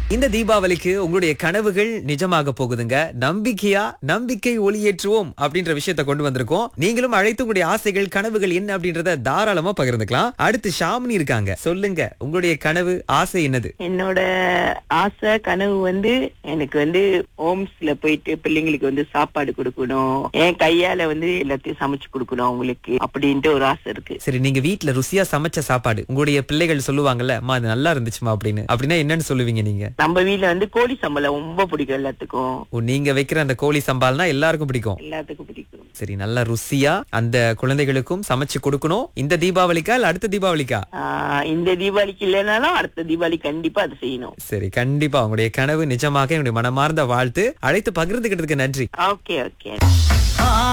இந்த தீபாவளிக்கு உங்களுடைய கனவுகள் நிஜமாக போகுதுங்க நம்பிக்கையா நம்பிக்கை ஒளியேற்றுவோம் அப்படின்ற விஷயத்தை கொண்டு வந்திருக்கோம் நீங்களும் அழைத்து உங்களுடைய ஆசைகள் கனவுகள் என்ன அப்படின்றத தாராளமா பகிர்ந்துக்கலாம் அடுத்து ஷாமினி இருக்காங்க சொல்லுங்க உங்களுடைய கனவு ஆசை என்னது என்னோட ஆசை கனவு வந்து எனக்கு வந்து ஹோம்ஸ்ல போயிட்டு பிள்ளைங்களுக்கு வந்து சாப்பாடு கொடுக்கணும் என் கையால வந்து எல்லாத்தையும் சமைச்சு கொடுக்கணும் அவங்களுக்கு அப்படின்ட்டு ஒரு ஆசை இருக்கு சரி நீங்க வீட்ல ருசியா சமைச்ச சாப்பாடு உங்களுடைய பிள்ளைகள் சொல்லுவாங்கல்ல அம்மா அது நல்லா இருந்துச்சுமா அப்படின்னு அப்படின்னா என்னன்னு சொல்லுவீங்க நீங்க நம்ம வீட்ல வந்து கோழி சம்பளம் ரொம்ப பிடிக்கும் எல்லாத்துக்கும் ஓ, நீங்க வைக்கிற அந்த கோழி சம்பால்னா எல்லாருக்கும் பிடிக்கும் எல்லாத்துக்கும் பிடிக்கும் சரி நல்லா ருசியா அந்த குழந்தைகளுக்கும் சமைச்சு கொடுக்கணும் இந்த தீபாவளிக்கா இல்ல அடுத்த தீபாவளிக்கா ஆஹ் இந்த தீபாவளிக்கு இல்லைனாலும் அடுத்த தீபாவளி கண்டிப்பா அது செய்யணும் சரி கண்டிப்பா உங்களுடைய கனவு நிஜமாக என்னுடைய மனமார்ந்த வாழ்த்து அழைத்து பகிர்ந்துகிட்டதுக்கு நன்றி ஓகே ஓகே